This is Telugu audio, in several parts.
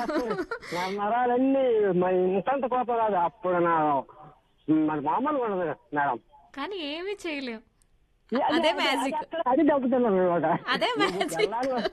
నా నరాలన్నీ మరి ఇంతంత కోపం రాదు అప్పుడు నా మరి మామూలుగా ఉండదు మేడం కానీ ఏమీ చేయలేం ఈ- అది- అదే అది- magic. అది అక్కడ- అది దెబ్బతున్నాను అనమాట అదే మ్యాజిక్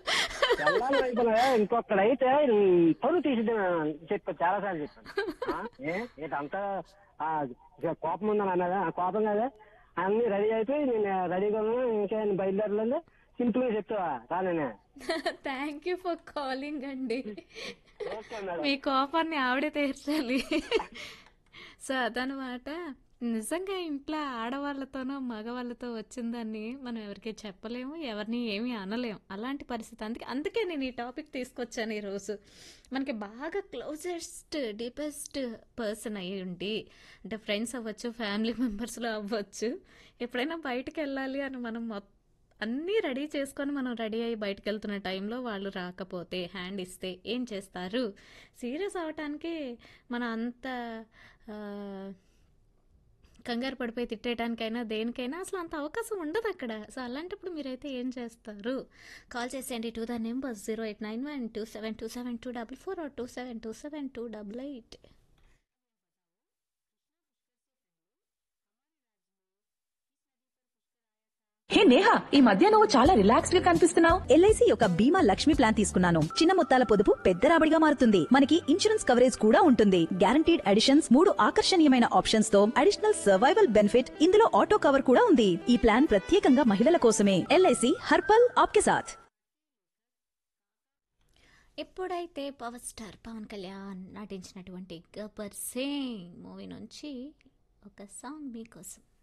ఇంకొకడైతే పనులు తీసి చెప్పాను చాలా సార్లు చెప్పాను ఆ, ఏ ఏంటంతా ఆ, ఇక కోపం ఉందని అన్నదా ఆ కోపం కదా అన్ని రెడీ అయిపోయి నేను రెడీగా ఉన్నా ఇంకా నేను బయలుదేరలేదు సింపుల్ గా చెప్తావా రానే థ్యాంక్ యూ ఫర్ కాలింగ్ అండి ఓకే మేడం మీ కోపాన్ని ఆవిడే తీర్చాలి సో అదనమాట నిజంగా ఇంట్లో ఆడవాళ్ళతోనో మగవాళ్ళతో వచ్చిందని మనం ఎవరికి చెప్పలేము ఎవరిని ఏమీ అనలేము అలాంటి పరిస్థితి అందుకే అందుకే నేను ఈ టాపిక్ తీసుకొచ్చాను ఈరోజు మనకి బాగా క్లోజెస్ట్ డీపెస్ట్ పర్సన్ అయ్యి ఉండి అంటే ఫ్రెండ్స్ అవ్వచ్చు ఫ్యామిలీ మెంబర్స్లో అవ్వచ్చు ఎప్పుడైనా బయటకు వెళ్ళాలి అని మనం మొత్తం అన్నీ రెడీ చేసుకొని మనం రెడీ అయ్యి బయటకు వెళ్తున్న టైంలో వాళ్ళు రాకపోతే హ్యాండ్ ఇస్తే ఏం చేస్తారు సీరియస్ అవటానికి మనం అంత ఆ, కంగారు పడిపోయి తిట్టేయడానికైనా దేనికైనా అసలు అంత అవకాశం ఉండదు అక్కడ సో అలాంటప్పుడు మీరైతే ఏం చేస్తారు కాల్ చేసేయండి to the number zero eight nine one two seven two seven two double four or two seven two seven two double eight hey Neha ఈ మధ్య నువ్వు చాలా రిలాక్స్డ్ గా కనిపిస్తున్నావు ఎల్ఐసి యొక్క బీమా లక్ష్మి ప్లాన్ తీసుకున్నాను చిన్న మొత్తాల పొదుపు పెద్ద రాబడిగా మారుతుంది మనకి ఇన్సూరెన్స్ కవరేజ్ కూడా ఉంటుంది గ్యారంటీడ్ అడిషన్స్ మూడు ఆకర్షణీయమైన ఆప్షన్స్ తో అడిషనల్ సర్వైవల్ బెనిఫిట్ ఇందులో ఆటో కవర్ కూడా ఉంది ఈ ప్లాన్ ప్రత్యేకంగా మహిళల కోసమే ఎల్ఐసి హర్పల్ ఆప్కే సాథ్ ఎప్పుడైతే పవర్ స్టార్ పవన్ కళ్యాణ్ నటించినటువంటి గబ్బర్ సింగ్ మూవీ నుంచి ఒక సాంగ్ మీకోసం